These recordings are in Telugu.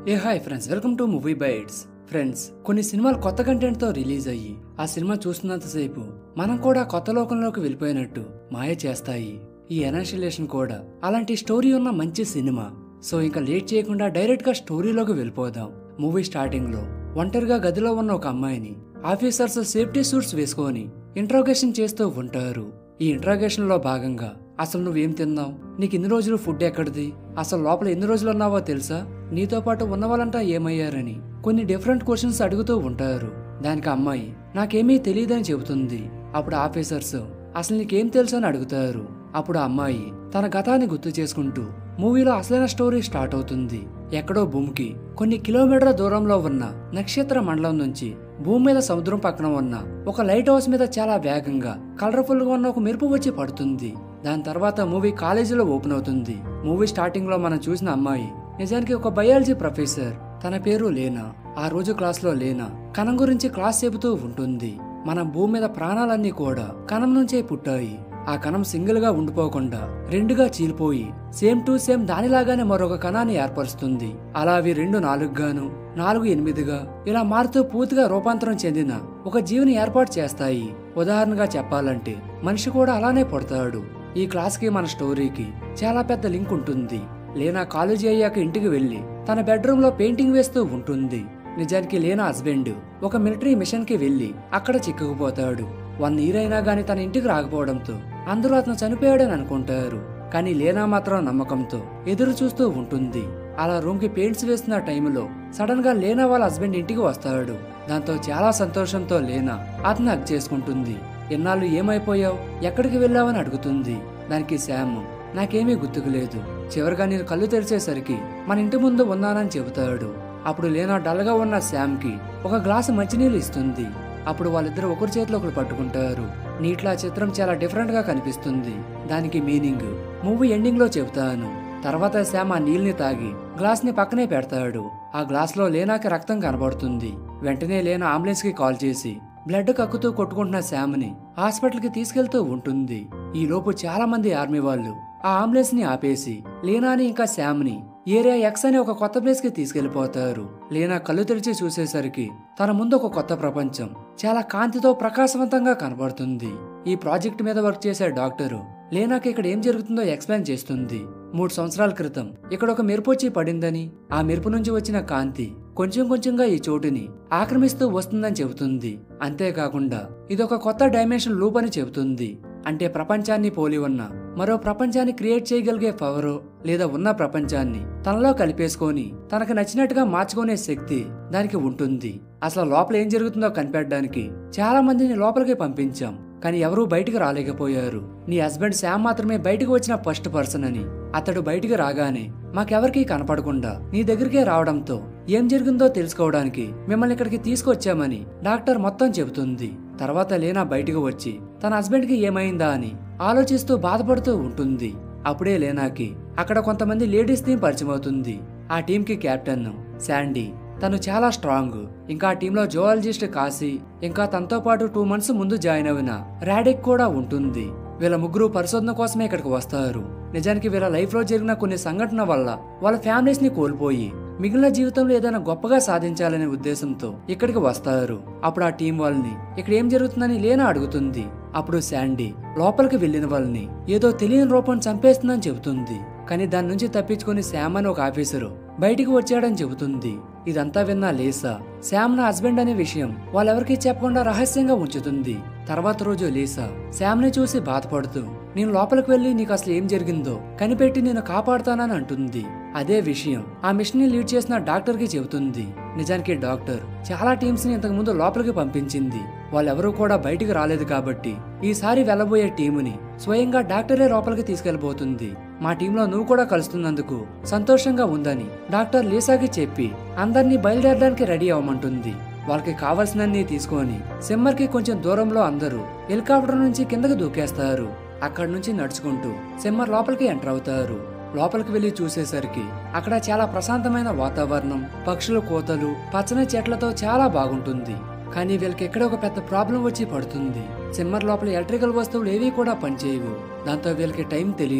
A hi friends welcome to movie bytes friends కొన్ని సినిమాలు కొత్త కంటెంట్ తో రిలీజ్ అయ్యి ఆ సినిమా చూస్తున్నంతసేపు మనం కూడా కొత్త లోకంలోకి వెళ్ళిపోయినట్టు మాయ చేస్తాయి ఈ ఎనాన్షిలేషన్ కూడా అలాంటి స్టోరీ ఉన్న మంచి సినిమా సో ఇంకా లేట్ చేయకుండా డైరెక్ట్ గా స్టోరీలోకి వెళ్ళిపోదాం మూవీ స్టార్టింగ్ లో ఒంటరిగా గదిలో ఉన్న ఒక అమ్మాయిని ఆఫీసర్స్ సేఫ్టీ సూట్స్ వేసుకొని ఇంట్రోగేషన్ చేస్తూ ఉంటారు ఈ ఇంట్రాగేషన్ లో భాగంగా అసలు నువ్వేం తిన్నావు నీకు ఇన్ని రోజులు ఫుడ్ ఎక్కడిది అసలు లోపల ఎన్ని రోజులు ఉన్నావో తెలుసా నీతో పాటు ఉన్న వాళ్ళంతా ఏమయ్యారని కొన్ని డిఫరెంట్ క్వశ్చన్స్ అడుగుతూ ఉంటారు దానికి అమ్మాయి నాకేమీ తెలియదని చెబుతుంది అప్పుడు ఆఫీసర్స్ అసలు నీకేం తెలుసు అని అడుగుతారు అప్పుడు ఆ అమ్మాయి తన గతాన్ని గుర్తు చేసుకుంటూ మూవీలో అసలైన స్టోరీ స్టార్ట్ అవుతుంది ఎక్కడో భూమికి కొన్ని కిలోమీటర్ల దూరంలో ఉన్న నక్షత్ర మండలం నుంచి భూమి మీద సముద్రం పక్కన ఉన్న ఒక లైట్ హౌస్ మీద చాలా వేగంగా కలర్ఫుల్ గా ఉన్న ఒక మెరుపు వచ్చి పడుతుంది దాని తర్వాత మూవీ కాలేజీలో ఓపెన్ అవుతుంది మూవీ స్టార్టింగ్ లో మనం చూసిన అమ్మాయి నిజానికి ఒక బయాలజీ ప్రొఫెసర్ తన పేరు లేనా ఆ రోజు క్లాస్ లో లేనా కణం గురించి క్లాస్ చెబుతూ ఉంటుంది మన భూమి మీద ప్రాణాలన్నీ కూడా కణం నుంచే పుట్టాయి ఆ కణం సింగిల్ గా ఉండిపోకుండా రెండుగా చీలిపోయి సేమ్ టు సేమ్ దానిలాగానే మరొక కణాన్ని ఏర్పరుస్తుంది అలా అవి రెండు నాలుగుగాను నాలుగు ఎనిమిదిగా ఇలా మారుతూ పూర్తిగా రూపాంతరం చెందిన ఒక జీవిని ఏర్పాటు చేస్తాయి ఉదాహరణగా చెప్పాలంటే మనిషి కూడా అలానే పుడతాడు ఈ క్లాస్ కి మన స్టోరీకి చాలా పెద్ద లింక్ ఉంటుంది లేనా కాలేజీ అయ్యాక ఇంటికి వెళ్లి తన బెడ్రూమ్ లో పెయింటింగ్ వేస్తూ ఉంటుంది నిజానికి లేనా హస్బెండ్ ఒక మిలిటరీ మిషన్ కి వెళ్లి అక్కడ చిక్కుకుపోతాడు వన్ ఇయర్ అయినా గాని తన ఇంటికి రాకపోవడంతో అందరూ అతను చనిపోయాడని అనుకుంటారు కానీ లేనా మాత్రం నమ్మకంతో ఎదురు చూస్తూ ఉంటుంది అలా రూమ్ కి పెయింట్స్ వేస్తున్న టైంలో సడన్ గా లేనా వాళ్ళ హస్బెండ్ ఇంటికి వస్తాడు దాంతో చాలా సంతోషంతో లేనా అతను హక్ చేసుకుంటుంది ఎన్నాళ్ళు ఏమైపోయావు ఎక్కడికి వెళ్ళావని అడుగుతుంది దానికి శామ్ నాకేమీ గుర్తుకు లేదు చివరిగా నేను కళ్ళు తెరిచేసరికి మన ఇంటి ముందు ఉన్నానని చెబుతాడు అప్పుడు లేనా డల్గా ఉన్న శామ్ కి ఒక గ్లాసు మంచినీళ్ళు ఇస్తుంది అప్పుడు వాళ్ళిద్దరు ఒకరి చేతిలో ఒకరు పట్టుకుంటారు నీట్లా చిత్రం చాలా డిఫరెంట్ గా కనిపిస్తుంది దానికి మీనింగ్ మూవీ ఎండింగ్ లో చెబుతాను తర్వాత శామ్ ఆ నీళ్ళని తాగి గ్లాస్ ని పక్కనే పెడతాడు ఆ గ్లాస్ లో లేనాకి రక్తం కనబడుతుంది వెంటనే లేనా అంబులెన్స్ కి కాల్ చేసి బ్లడ్ కక్కుతూ కొట్టుకుంటున్న శామ్ ని హాస్పిటల్ కి తీసుకెళ్తూ ఉంటుంది ఈ లోపు చాలా మంది ఆర్మీ వాళ్ళు ఆ అంబులెన్స్ ని ఆపేసి లేనాని ఇంకా శామ్ ని ఏరియా ఎక్స్ అనే ఒక కొత్త ప్లేస్ కి తీసుకెళ్లిపోతారు లేనా కళ్ళు తెరిచి చూసేసరికి తన ముందు ఒక కొత్త ప్రపంచం చాలా కాంతితో ప్రకాశవంతంగా కనబడుతుంది ఈ ప్రాజెక్ట్ మీద వర్క్ చేసే డాక్టరు లేనాకి ఇక్కడ ఏం జరుగుతుందో ఎక్స్ప్లెయిన్ చేస్తుంది మూడు సంవత్సరాల క్రితం ఇక్కడ ఒక మెరుపు వచ్చి పడిందని ఆ మెరుపు నుంచి వచ్చిన కాంతి కొంచెం కొంచెంగా ఈ చోటుని ఆక్రమిస్తూ వస్తుందని చెబుతుంది అంతేకాకుండా ఇదొక కొత్త డైమెన్షన్ లూప్ అని చెబుతుంది అంటే ప్రపంచాన్ని పోలి ఉన్న మరో ప్రపంచాన్ని క్రియేట్ చేయగలిగే పవరో లేదా ఉన్న ప్రపంచాన్ని తనలో కలిపేసుకొని తనకు నచ్చినట్టుగా మార్చుకునే శక్తి దానికి ఉంటుంది అసలు లోపల ఏం జరుగుతుందో కనిపెట్టడానికి చాలా మందిని లోపలికి పంపించాం కానీ ఎవరూ బయటికి రాలేకపోయారు నీ హస్బెండ్ శామ్ మాత్రమే బయటకు వచ్చిన ఫస్ట్ పర్సన్ అని అతడు బయటికి రాగానే మాకెవరికీ కనపడకుండా నీ దగ్గరికే రావడంతో ఏం జరిగిందో తెలుసుకోవడానికి మిమ్మల్ని ఇక్కడికి తీసుకొచ్చామని డాక్టర్ మొత్తం చెబుతుంది తర్వాత లేనా బయటకు వచ్చి తన హస్బెండ్ కి ఏమైందా అని ఆలోచిస్తూ బాధపడుతూ ఉంటుంది అప్పుడే లేనాకి అక్కడ కొంతమంది లేడీస్ టీం పరిచయం అవుతుంది ఆ టీం కి కెప్టెన్ శాండీ తను చాలా స్ట్రాంగ్ ఇంకా ఆ టీంలో జువాలజిస్ట్ కాశీ ఇంకా తనతో పాటు టూ మంత్స్ ముందు జాయిన్ అయిన రాడిక్ కూడా ఉంటుంది వీళ్ళ ముగ్గురు పరిశోధన కోసమే ఇక్కడికి వస్తారు నిజానికి వీళ్ళ లైఫ్ లో జరిగిన కొన్ని సంఘటన వల్ల వాళ్ళ ఫ్యామిలీస్ ని కోల్పోయి మిగిలిన జీవితంలో ఏదైనా గొప్పగా సాధించాలనే ఉద్దేశంతో ఇక్కడికి వస్తారు అప్పుడు ఆ టీం వాళ్ళని ఇక్కడ ఏం జరుగుతుందని లేనా అడుగుతుంది అప్పుడు శాండీ లోపలికి వెళ్ళిన వాళ్ళని ఏదో తెలియని రూపం చంపేస్తుందని చెబుతుంది కానీ దాని నుంచి తప్పించుకుని శామ్ అని ఒక ఆఫీసరు బయటికి వచ్చాడని చెబుతుంది ఇదంతా విన్న లేసా శామ్ నా హస్బెండ్ అనే విషయం వాళ్ళెవరికీ చెప్పకుండా రహస్యంగా ఉంచుతుంది తర్వాత రోజు లేసా శామ్ ని చూసి బాధపడుతూ నేను లోపలికి వెళ్లి నీకు అసలు ఏం జరిగిందో కనిపెట్టి నేను కాపాడుతానని అంటుంది అదే విషయం ఆ మిషన్ ని లీడ్ చేసిన డాక్టర్ కి చెబుతుంది నిజానికి డాక్టర్ చాలా టీమ్స్ ని ఇంతకు ముందు లోపలికి పంపించింది వాళ్ళెవరూ కూడా బయటికి రాలేదు కాబట్టి ఈసారి వెళ్ళబోయే టీముని స్వయంగా డాక్టరే లోపలికి తీసుకెళ్లబోతుంది మా టీంలో నువ్వు కూడా కలుస్తున్నందుకు సంతోషంగా ఉందని డాక్టర్ లీసాకి చెప్పి అందరినీ బయలుదేరడానికి రెడీ అవ్వమంటుంది వాళ్ళకి కావలసినన్ని తీసుకొని సిమ్మర్ కి కొంచెం దూరంలో అందరూ హెలికాప్టర్ నుంచి కిందకి దూకేస్తారు అక్కడి నుంచి నడుచుకుంటూ సిమ్మర్ లోపలికి ఎంటర్ అవుతారు లోపలికి వెళ్లి చూసేసరికి అక్కడ చాలా ప్రశాంతమైన వాతావరణం పక్షుల కోతలు పచ్చని చెట్లతో చాలా బాగుంటుంది కానీ వీళ్ళకి ఎక్కడ ఒక పెద్ద ప్రాబ్లం వచ్చి పడుతుంది సిమ్మర్ లోపల ఎలక్ట్రికల్ వస్తువులు ఏవి కూడా పనిచేయవు దాంతో వీళ్ళకి టైం తెలియదు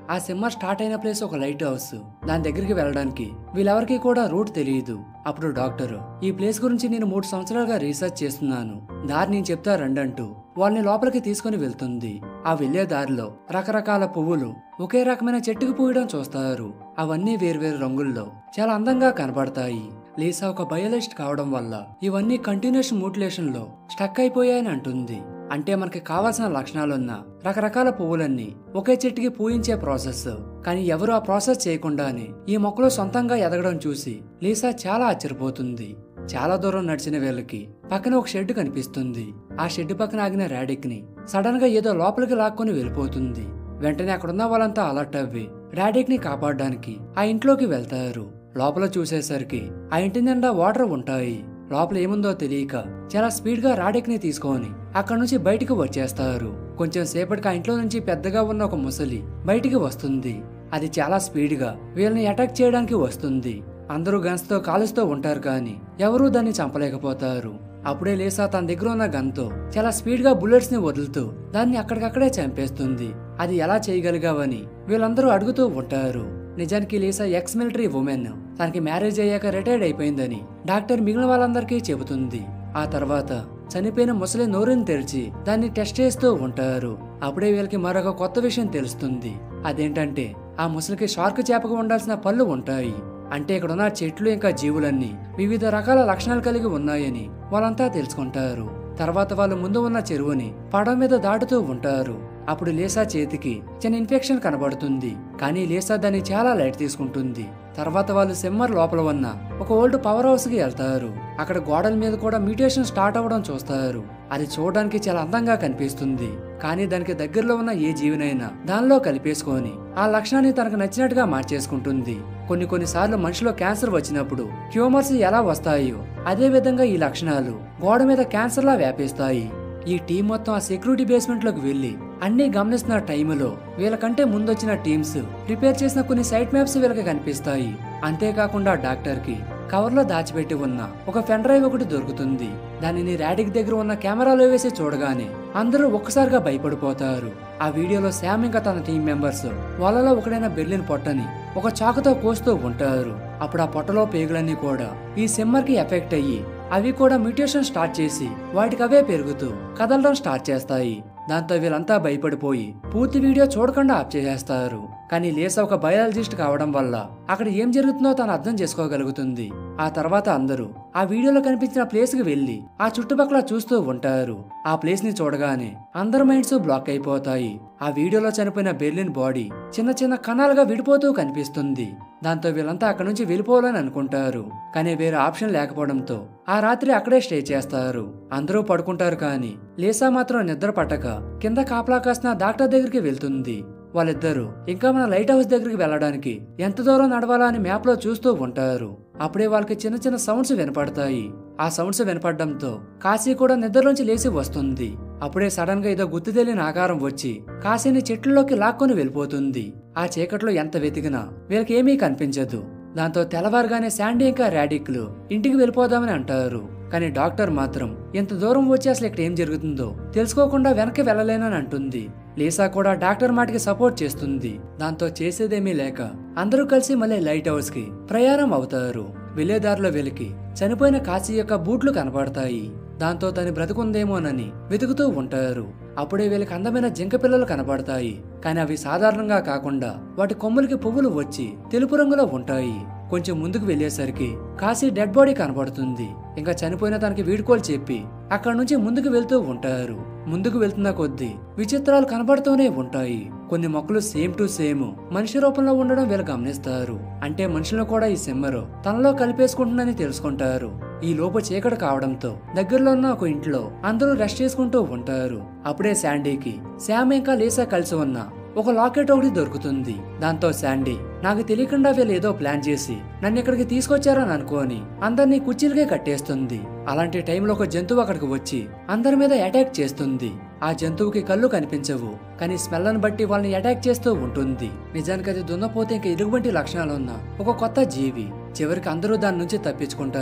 ఆ సినిమా స్టార్ట్ అయిన ప్లేస్ ఒక లైట్ హౌస్ దాని దగ్గరికి వెళ్ళడానికి వీళ్ళెవరికి కూడా రూట్ తెలియదు అప్పుడు డాక్టర్ ఈ ప్లేస్ గురించి నేను మూడు సంవత్సరాలుగా రీసెర్చ్ చేస్తున్నాను దారి నేను చెప్తా రండంటూ వాళ్ళని లోపలికి తీసుకుని వెళ్తుంది ఆ వెళ్లే దారిలో రకరకాల పువ్వులు ఒకే రకమైన చెట్టుకు పూయడం చూస్తారు అవన్నీ వేర్వేరు రంగుల్లో చాలా అందంగా కనబడతాయి లీసా ఒక బయోలిస్ట్ కావడం వల్ల ఇవన్నీ కంటిన్యూషన్ మ్యూటిలేషన్ లో స్టక్ అయిపోయాయని అంటుంది అంటే మనకి కావాల్సిన లక్షణాలున్న రకరకాల పువ్వులన్నీ ఒకే చెట్టుకి పూయించే ప్రాసెస్ కానీ ఎవరు ఆ ప్రాసెస్ చేయకుండానే ఈ మొక్కలు సొంతంగా ఎదగడం చూసి లీసా చాలా ఆశ్చర్యపోతుంది చాలా దూరం నడిచిన వీళ్ళకి పక్కన ఒక షెడ్ కనిపిస్తుంది ఆ షెడ్ పక్కన ఆగిన రాడిక్ ని సడన్ గా ఏదో లోపలికి లాక్కొని వెళ్ళిపోతుంది వెంటనే అక్కడున్న వాళ్ళంతా అలర్ట్ అవ్వి రాడిక్ ని కాపాడడానికి ఆ ఇంట్లోకి వెళ్తారు లోపల చూసేసరికి ఆ ఇంటి నిండా వాటర్ ఉంటాయి లోపల ఏముందో తెలియక చాలా స్పీడ్ గా రాడిక్ ని తీసుకొని అక్కడ నుంచి బయటికి వచ్చేస్తారు కొంచెం సేపటికి ఆ ఇంట్లో నుంచి పెద్దగా ఉన్న ఒక ముసలి బయటికి వస్తుంది అది చాలా స్పీడ్ గా వీళ్ళని అటాక్ చేయడానికి వస్తుంది అందరూ గన్స్ తో కాలుస్తూ ఉంటారు కానీ ఎవరూ దాన్ని చంపలేకపోతారు అప్పుడే లేసా తన దగ్గర ఉన్న గన్తో చాలా స్పీడ్ గా బుల్లెట్స్ ని వదులుతూ దాన్ని అక్కడికక్కడే చంపేస్తుంది అది ఎలా చేయగలిగావని వీళ్ళందరూ అడుగుతూ ఉంటారు నిజానికి లీసా ఎక్స్ మిలిటరీ ఉమెన్ తనకి మ్యారేజ్ అయ్యాక రిటైర్డ్ అయిపోయిందని డాక్టర్ మిగిలిన వాళ్ళందరికీ చెబుతుంది ఆ తర్వాత చనిపోయిన ముసలి నోరుని తెరిచి దాన్ని టెస్ట్ చేస్తూ ఉంటారు అప్పుడే వీళ్ళకి మరొక కొత్త విషయం తెలుస్తుంది అదేంటంటే ఆ ముసలికి షార్క్ చేపకు ఉండాల్సిన పళ్ళు ఉంటాయి అంటే ఇక్కడ ఉన్న చెట్లు ఇంకా జీవులన్నీ వివిధ రకాల లక్షణాలు కలిగి ఉన్నాయని వాళ్ళంతా తెలుసుకుంటారు తర్వాత వాళ్ళు ముందు ఉన్న చెరువుని పడవ మీద దాటుతూ ఉంటారు అప్పుడు లేసా చేతికి చిన్న ఇన్ఫెక్షన్ కనబడుతుంది కానీ లేసా దాన్ని చాలా లైట్ తీసుకుంటుంది తర్వాత వాళ్ళు సెమ్మర్ లోపల ఉన్న ఒక ఓల్డ్ పవర్ హౌస్ కి వెళ్తారు అక్కడ గోడల మీద కూడా మ్యూటేషన్ స్టార్ట్ అవ్వడం చూస్తారు అది చూడడానికి చాలా అందంగా కనిపిస్తుంది కానీ దానికి దగ్గరలో ఉన్న ఏ జీవినైనా దానిలో కలిపేసుకొని ఆ లక్షణాన్ని తనకు నచ్చినట్టుగా మార్చేసుకుంటుంది కొన్ని కొన్నిసార్లు మనిషిలో క్యాన్సర్ వచ్చినప్పుడు ట్యూమర్స్ ఎలా వస్తాయో అదే విధంగా ఈ లక్షణాలు గోడ మీద క్యాన్సర్లా వ్యాపిస్తాయి ఈ టీం మొత్తం ఆ సెక్యూరిటీ బేస్మెంట్ లోకి వెళ్లి అన్ని గమనిస్తున్న టైంలో వీళ్ళకంటే ముందొచ్చిన టీమ్స్ ప్రిపేర్ చేసిన కొన్ని సైట్ మ్యాప్స్ వీళ్ళకి కనిపిస్తాయి అంతేకాకుండా డాక్టర్ కి కవర్ లో దాచిపెట్టి ఉన్న ఒక పెన్ డ్రైవ్ ఒకటి దొరుకుతుంది దానిని రాడిక్ దగ్గర ఉన్న కెమెరాలో వేసి చూడగానే అందరూ ఒక్కసారిగా భయపడిపోతారు ఆ వీడియోలో శామ్ ఇంకా తన టీం మెంబర్స్ వాళ్ళలో ఒకడైన బెర్లిన్ పొట్టని ఒక చాకుతో కోస్తూ ఉంటారు అప్పుడు ఆ పొట్టలో పేగులన్నీ కూడా ఈ సిమ్మర్ కి ఎఫెక్ట్ అయ్యి అవి కూడా మ్యూటేషన్ స్టార్ట్ చేసి వాటికి అవే పెరుగుతూ కదలడం స్టార్ట్ చేస్తాయి దాంతో వీళ్ళంతా భయపడిపోయి పూర్తి వీడియో చూడకుండా ఆప్ చేసేస్తారు కానీ లేసా ఒక బయాలజిస్ట్ కావడం వల్ల అక్కడ ఏం జరుగుతుందో తను అర్థం చేసుకోగలుగుతుంది ఆ తర్వాత అందరూ ఆ వీడియోలో కనిపించిన ప్లేస్ కి వెళ్లి ఆ చుట్టుపక్కల చూస్తూ ఉంటారు ఆ ప్లేస్ ని చూడగానే అందరి మైండ్స్ బ్లాక్ అయిపోతాయి ఆ వీడియోలో చనిపోయిన బెర్లిన్ బాడీ చిన్న చిన్న కణాలుగా విడిపోతూ కనిపిస్తుంది దాంతో వీళ్ళంతా అక్కడి నుంచి వెళ్ళిపోవాలని అనుకుంటారు కానీ వేరే ఆప్షన్ లేకపోవడంతో ఆ రాత్రి అక్కడే స్టే చేస్తారు అందరూ పడుకుంటారు కానీ లేసా మాత్రం నిద్ర పట్టక కింద కాపలా కాసిన డాక్టర్ దగ్గరికి వెళ్తుంది వాళ్ళిద్దరూ ఇంకా మన లైట్ హౌస్ దగ్గరికి వెళ్ళడానికి ఎంత దూరం నడవాలా అని మ్యాప్ లో చూస్తూ ఉంటారు అప్పుడే వాళ్ళకి చిన్న చిన్న సౌండ్స్ వినపడతాయి ఆ సౌండ్స్ వినపడడంతో కాశీ కూడా నిద్రలోంచి లేచి వస్తుంది అప్పుడే సడన్ గా ఏదో గుర్తు తెలియని ఆకారం వచ్చి కాశీని చెట్లలోకి లాక్కొని వెళ్ళిపోతుంది ఆ చీకట్లో ఎంత వెతికినా వీళ్ళకి ఏమీ కనిపించదు దాంతో తెల్లవారుగానే శాండీ ఇంకా రాడిక్లు ఇంటికి వెళ్ళిపోదామని అంటారు కానీ డాక్టర్ మాత్రం ఎంత దూరం వచ్చి అసలు ఇక్కడ ఏం జరుగుతుందో తెలుసుకోకుండా వెనక్కి వెళ్ళలేనని అంటుంది లీసా కూడా డాక్టర్ మాటకి సపోర్ట్ చేస్తుంది దాంతో చేసేదేమీ లేక అందరూ కలిసి మళ్ళీ లైట్ హౌస్ కి ప్రయాణం అవుతారు వెళ్లేదారిలో వెలికి చనిపోయిన కాశీ యొక్క బూట్లు కనపడతాయి దాంతో తను బ్రతుకుందేమోనని వెతుకుతూ ఉంటారు అప్పుడే వీళ్ళకి అందమైన జింక పిల్లలు కనపడతాయి కానీ అవి సాధారణంగా కాకుండా వాటి కొమ్ములకి పువ్వులు వచ్చి తెలుపు రంగులో ఉంటాయి కొంచెం ముందుకు వెళ్ళేసరికి కాశీ డెడ్ బాడీ కనబడుతుంది ఇంకా చనిపోయిన తనకి వీడుకోలు చెప్పి అక్కడ నుంచి ముందుకు వెళ్తూ ఉంటారు ముందుకు వెళ్తున్న కొద్దీ విచిత్రాలు కనబడుతూనే ఉంటాయి కొన్ని మొక్కలు సేమ్ టు సేమ్ మనిషి రూపంలో ఉండడం వీళ్ళు గమనిస్తారు అంటే మనుషులను కూడా ఈ సిమ్మరు తనలో కలిపేసుకుంటుందని తెలుసుకుంటారు ఈ లోపు చీకటి కావడంతో దగ్గరలో ఉన్న ఒక ఇంట్లో అందరూ రెస్ట్ చేసుకుంటూ ఉంటారు అప్పుడే శాండీకి శామ్ ఇంకా లీసా కలిసి ఉన్న ఒక లాకెట్ ఒకటి దొరుకుతుంది దాంతో శాండీ నాకు తెలియకుండా వీళ్ళు ఏదో ప్లాన్ చేసి నన్ను ఇక్కడికి తీసుకొచ్చారని అనుకోని అందరినీ కుర్చీలకే కట్టేస్తుంది అలాంటి టైంలో ఒక జంతువు అక్కడికి వచ్చి అందరి మీద అటాక్ చేస్తుంది ఆ జంతువుకి కళ్ళు కనిపించవు కానీ స్మెల్లను బట్టి వాళ్ళని అటాక్ చేస్తూ ఉంటుంది నిజానికి అది దున్నపోతే ఇంకా ఎలుగుబంటి లక్షణాలు ఉన్న ఒక కొత్త జీవి చివరికి అందరూ దాని నుంచి తప్పించుకుంటారు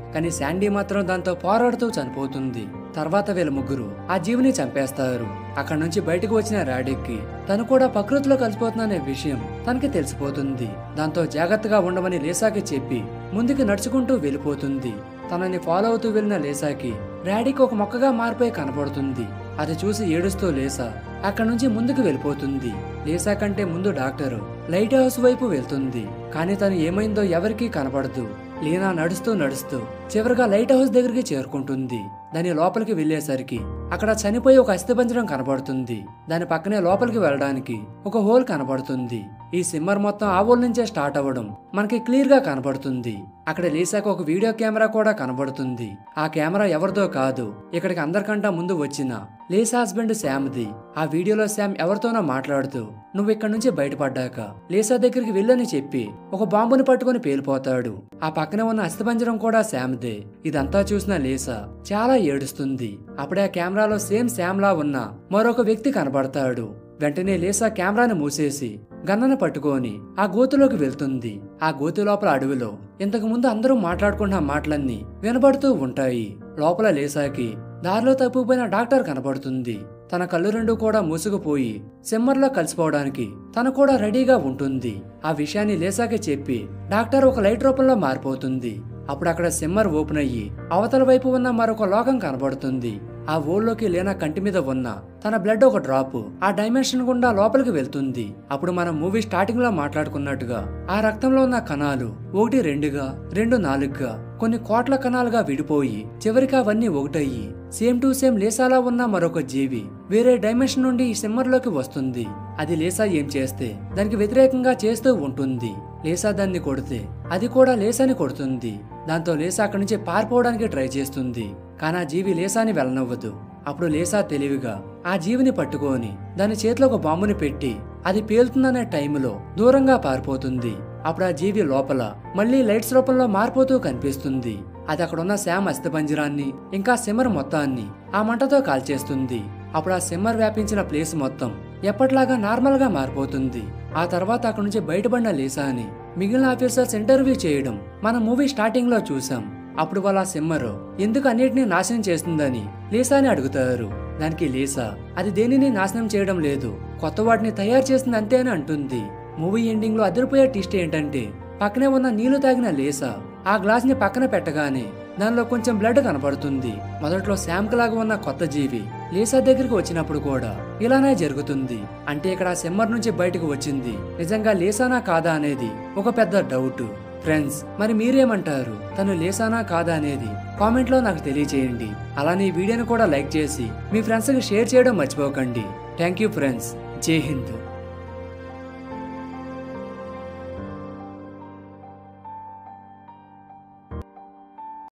కానీ శాండీ మాత్రం దాంతో పోరాడుతూ చనిపోతుంది తర్వాత వీళ్ళ ముగ్గురు ఆ జీవిని చంపేస్తారు అక్కడ నుంచి బయటకు వచ్చిన రాడిక్కి తను కూడా ప్రకృతిలో కలిసిపోతుందనే విషయం తనకి తెలిసిపోతుంది దాంతో జాగ్రత్తగా ఉండమని లేసాకి చెప్పి ముందుకు నడుచుకుంటూ వెళ్ళిపోతుంది తనని ఫాలో అవుతూ వెళ్ళిన లేసాకి డాడీకి ఒక మొక్కగా మారిపోయి కనపడుతుంది అది చూసి ఏడుస్తూ లేసా అక్కడ నుంచి ముందుకు వెళ్ళిపోతుంది లేసా కంటే ముందు డాక్టరు లైట్ హౌస్ వైపు వెళ్తుంది కానీ తను ఏమైందో ఎవరికీ కనపడదు లీనా నడుస్తూ నడుస్తూ చివరిగా లైట్ హౌస్ దగ్గరికి చేరుకుంటుంది దాని లోపలికి వెళ్ళేసరికి అక్కడ చనిపోయి ఒక అస్థిపంజరం కనబడుతుంది దాని పక్కనే లోపలికి వెళ్ళడానికి ఒక హోల్ కనబడుతుంది ఈ సిమ్మర్ మొత్తం ఆ హోల్ నుంచే స్టార్ట్ అవ్వడం మనకి క్లియర్ గా కనబడుతుంది అక్కడ లేసాక ఒక వీడియో కెమెరా కూడా కనబడుతుంది ఆ కెమెరా ఎవరిదో కాదు ఇక్కడికి అందరికంటా ముందు వచ్చిన లేసా హస్బెండ్ శామ్ది ఆ వీడియోలో శామ్ ఎవరితోనో మాట్లాడుతూ నువ్వు ఇక్కడ నుంచి బయటపడ్డాక లేసా దగ్గరికి వెళ్ళని చెప్పి ఒక బాంబుని పట్టుకొని పేలిపోతాడు ఆ పక్కనే ఉన్న అస్థిపంజరం కూడా శామ్దే ఇదంతా చూసిన లేసా చాలా ఏడుస్తుంది అప్పుడే ఆ కెమెరాలో సేమ్ శామ్ లా ఉన్న మరొక వ్యక్తి కనబడతాడు వెంటనే లేసా కెమెరాను మూసేసి గన్నను పట్టుకొని ఆ గోతులోకి వెళ్తుంది ఆ గోతు లోపల అడవిలో ఇంతకు ముందు అందరూ మాట్లాడుకున్న మాటలన్నీ వినబడుతూ ఉంటాయి లోపల లేసాకి దారిలో తప్పిపోయిన డాక్టర్ కనబడుతుంది తన కళ్ళు రెండు కూడా మూసుకుపోయి సిమ్మర్లో కలిసిపోవడానికి తను కూడా రెడీగా ఉంటుంది ఆ విషయాన్ని లేసాకి చెప్పి డాక్టర్ ఒక లైట్ రూపంలో మారిపోతుంది అప్పుడు అక్కడ సిమ్మర్ ఓపెన్ అయ్యి అవతల వైపు ఉన్న మరొక లోకం కనబడుతుంది ఆ ఊళ్ళోకి లేన కంటి మీద ఉన్న తన బ్లడ్ ఒక డ్రాప్ ఆ డైమెన్షన్ గుండా లోపలికి వెళ్తుంది అప్పుడు మనం మూవీ స్టార్టింగ్ లో మాట్లాడుకున్నట్టుగా ఆ రక్తంలో ఉన్న కణాలు ఒకటి రెండుగా రెండు నాలుగుగా కొన్ని కోట్ల కణాలుగా విడిపోయి చివరికి అవన్నీ ఒకటయ్యి సేమ్ టు సేమ్ లేసాలా ఉన్న మరొక జీవి వేరే డైమెన్షన్ నుండి ఈ సిమ్మర్లోకి వస్తుంది అది లేసా ఏం చేస్తే దానికి వ్యతిరేకంగా చేస్తూ ఉంటుంది లేసా దాన్ని కొడితే అది కూడా లేసాని కొడుతుంది దాంతో లేసా అక్కడి నుంచి పారిపోవడానికి ట్రై చేస్తుంది కానీ ఆ జీవి లేసాని వెళ్ళనివ్వదు అప్పుడు లేసా తెలివిగా ఆ జీవిని పట్టుకొని దాని చేతిలో ఒక బాంబుని పెట్టి అది పేలుతుందనే టైంలో దూరంగా పారిపోతుంది అప్పుడు ఆ జీవి లోపల మళ్ళీ లైట్స్ రూపంలో మారిపోతూ కనిపిస్తుంది అది అక్కడ ఉన్న శామ్ అస్థిపంజరాన్ని ఇంకా సిమ్మర్ మొత్తాన్ని ఆ మంటతో కాల్చేస్తుంది అప్పుడు ఆ సిమ్మర్ వ్యాపించిన ప్లేస్ మొత్తం ఎప్పటిలాగా నార్మల్ గా మారిపోతుంది ఆ తర్వాత అక్కడ నుంచి బయటపడిన లేసాని మిగిలిన ఆఫీసర్స్ ఇంటర్వ్యూ చేయడం మన మూవీ స్టార్టింగ్ లో చూసాం అప్పుడు వాళ్ళ సిమ్మరు ఎందుకు అన్నిటినీ నాశనం చేస్తుందని లీసాని అడుగుతారు దానికి లీసా అది దేనిని నాశనం చేయడం లేదు కొత్త వాటిని తయారు చేసింది అంతే అని అంటుంది మూవీ ఎండింగ్ లో అదిరిపోయే ట్విస్ట్ ఏంటంటే పక్కనే ఉన్న నీళ్లు తాగిన లేసా ఆ గ్లాస్ ని పక్కన పెట్టగానే దానిలో కొంచెం బ్లడ్ కనపడుతుంది మొదట్లో శాంక్ లాగా ఉన్న కొత్త జీవి లీసా దగ్గరికి వచ్చినప్పుడు కూడా ఇలానే జరుగుతుంది అంటే ఇక్కడ ఆ సిమ్మర్ నుంచి బయటకు వచ్చింది నిజంగా లేసానా కాదా అనేది ఒక పెద్ద డౌట్ ఫ్రెండ్స్ మరి మీరేమంటారు తను లేసానా కాదా అనేది కామెంట్ లో నాకు తెలియచేయండి అలానే ఈ వీడియోని కూడా లైక్ చేసి మీ ఫ్రెండ్స్ కి షేర్ చేయడం మర్చిపోకండి థ్యాంక్ యూ ఫ్రెండ్స్ జై హింద్